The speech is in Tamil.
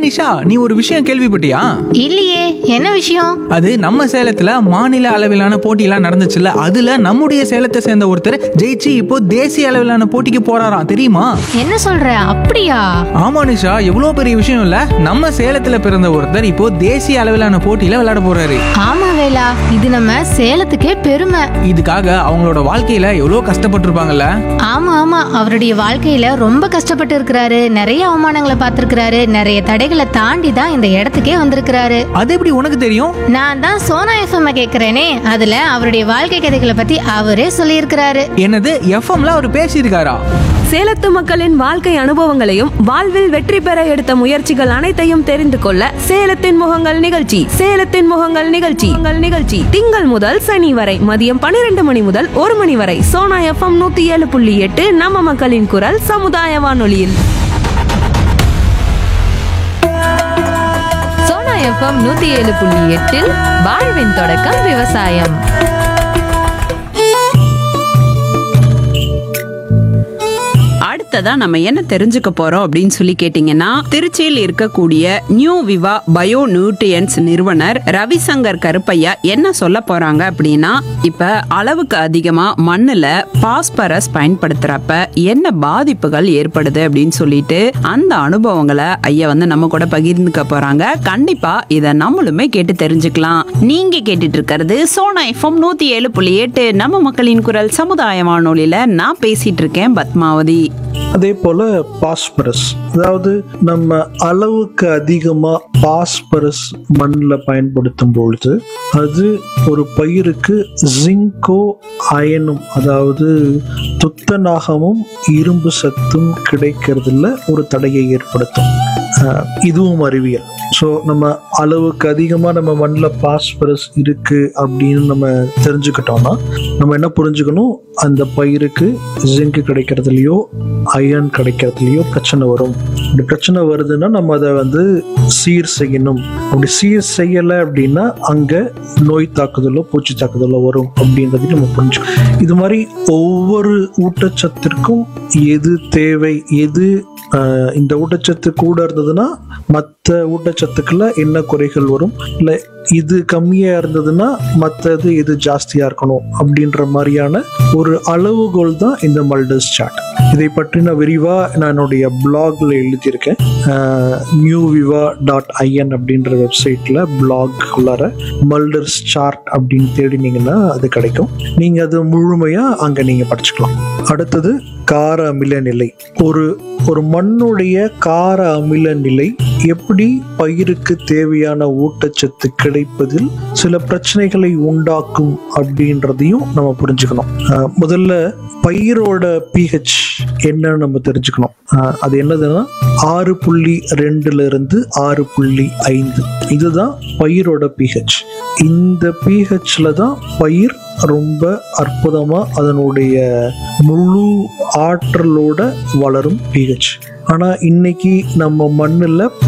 நிஷா நீ ஒரு விஷயம் கேள்விப்பட்டியா இல்லையே என்ன விஷயம் அது நம்ம சேலத்துல மாநில அளவிலான போட்டியெல்லாம் நடந்துச்சுல்ல அதுல நம்முடைய சேலத்தை சேர்ந்த ஒருத்தர் ஜெயிச்சு இப்போ தேசிய அளவிலான போட்டிக்கு போறாராம் தெரியுமா என்ன சொல்ற அப்படியா ஆமா நிஷா எவ்வளவு பெரிய விஷயம் இல்ல நம்ம சேலத்துல பிறந்த ஒருத்தர் இப்போ தேசிய அளவிலான போட்டியில விளையாட போறாரு ஆமா வேலா இது நம்ம சேலத்துக்கே பெருமை இதுக்காக அவங்களோட வாழ்க்கையில எவ்வளவு கஷ்டப்பட்டிருப்பாங்கல்ல ஆமா ஆமா அவருடைய வாழ்க்கையில ரொம்ப கஷ்டப்பட்டு இருக்கிறாரு நிறைய அவமானங்களை பார்த்திருக்கிறாரு நிறைய தடைகளை தாண்டி தான் இந்த இடத்துக்கே வந்திருக்கிறாரு அது எப்படி உனக்கு தெரியும் நான் தான் சோனா எஃப்எம் கேக்குறேனே அதுல அவருடைய வாழ்க்கை கதைகளை பத்தி அவரே சொல்லியிருக்கிறாரு என்னது எஃப்எம்ல அவர் பேசியிருக்காரா சேலத்து மக்களின் வாழ்க்கை அனுபவங்களையும் வாழ்வில் வெற்றி பெற எடுத்த முயற்சிகள் அனைத்தையும் தெரிந்து கொள்ள சேலத்தின் முகங்கள் நிகழ்ச்சி சேலத்தின் முகங்கள் நிகழ்ச்சி உங்கள் நிகழ்ச்சி திங்கள் முதல் சனி வரை மதியம் பன்னிரண்டு மணி முதல் ஒரு மணி வரை சோனா எஃப்எம் நூத்தி ஏழு புள்ளி எட்டு நம்ம மக்களின் குரல் சமுதாய வானொலியில் சோனா எஃப்எம் நூத்தி ஏழு புள்ளி எட்டில் வாழ்வின் தொடக்கம் விவசாயம் அடுத்ததா நம்ம என்ன தெரிஞ்சுக்க போறோம் அப்படின்னு சொல்லி கேட்டீங்கன்னா திருச்சியில் இருக்கக்கூடிய நியூ விவா பயோ நியூட்ரியன்ஸ் நிறுவனர் ரவிசங்கர் கருப்பையா என்ன சொல்ல போறாங்க அப்படின்னா இப்ப அளவுக்கு அதிகமா மண்ணுல பாஸ்பரஸ் பயன்படுத்துறப்ப என்ன பாதிப்புகள் ஏற்படுது அப்படின்னு சொல்லிட்டு அந்த அனுபவங்களை ஐயா வந்து நம்ம கூட பகிர்ந்துக்க போறாங்க கண்டிப்பா இத நம்மளுமே கேட்டு தெரிஞ்சுக்கலாம் நீங்க கேட்டுட்டு இருக்கிறது சோனா எஃப்எம் நூத்தி ஏழு புள்ளி எட்டு நம்ம மக்களின் குரல் சமுதாய வானொலியில நான் பேசிட்டு இருக்கேன் பத்மாவதி அதே போல பாஸ்பரஸ் அதாவது நம்ம அளவுக்கு அதிகமா பாஸ்பரஸ் மண்ணில் பயன்படுத்தும் பொழுது அது ஒரு பயிருக்கு ஜிங்கோ அயனும் அதாவது துத்தநாகமும் இரும்பு சத்தும் கிடைக்கிறதுல ஒரு தடையை ஏற்படுத்தும் அஹ் இதுவும் அறிவியல் ஸோ நம்ம அளவுக்கு அதிகமாக நம்ம மண்ணில் பாஸ்பரஸ் இருக்கு அப்படின்னு நம்ம தெரிஞ்சுக்கிட்டோம்னா நம்ம என்ன புரிஞ்சுக்கணும் அந்த பயிருக்கு ஜிங்க் கிடைக்கிறதுலையோ அயன் கிடைக்கிறதுலையோ பிரச்சனை வரும் அப்படி பிரச்சனை வருதுன்னா நம்ம அதை வந்து சீர் செய்யணும் அப்படி சீர் செய்யலை அப்படின்னா அங்கே நோய் தாக்குதலோ பூச்சி தாக்குதலோ வரும் அப்படின்றதையும் நம்ம புரிஞ்சுக்கணும் இது மாதிரி ஒவ்வொரு ஊட்டச்சத்திற்கும் எது தேவை எது ஆஹ், இந்த ஊட்டச்சத்து கூட இருந்ததுன்னா மற்ற ஊட்டச்சத்துக்களை என்ன குறைகள் வரும் இல்லை இது கம்மியாக இருந்ததுன்னா மற்றது இது ஜாஸ்தியாக இருக்கணும் அப்படின்ற மாதிரியான ஒரு அளவுகோல் தான் இந்த மல்டர்ஸ் சார்ட் இதை பற்றி நான் விரிவாக நான் என்னுடைய பிளாக்ல எழுதியிருக்கேன் நியூ விவா டாட் ஐஎன் அப்படின்ற வெப்சைட்டில் பிளாக் உள்ளார மல்டர்ஸ் சார்ட் அப்படின்னு தேடினீங்கன்னா அது கிடைக்கும் நீங்கள் அது முழுமையாக அங்கே நீங்கள் படிச்சுக்கலாம் அடுத்தது கார அமில நிலை ஒரு ஒரு மண்ணுடைய கார அமில நிலை எப்படி பயிருக்கு தேவையான ஊட்டச்சத்து கிடைப்பதில் சில பிரச்சனைகளை உண்டாக்கும் அப்படின்றதையும் நம்ம புரிஞ்சுக்கணும் அஹ் முதல்ல பயிரோட பிஹெச் என்னன்னு நம்ம தெரிஞ்சுக்கணும் அஹ் அது என்னதுன்னா ஆறு புள்ளி ரெண்டுல இருந்து ஆறு புள்ளி ஐந்து இதுதான் பயிரோட பிஹெச் இந்த பிஹெச்ல தான் பயிர் ரொம்ப அற்புதமா அதனுடைய முழு ஆற்றலோட வளரும் பிஹெச் ஆனா இன்னைக்கு நம்ம மண்ணுல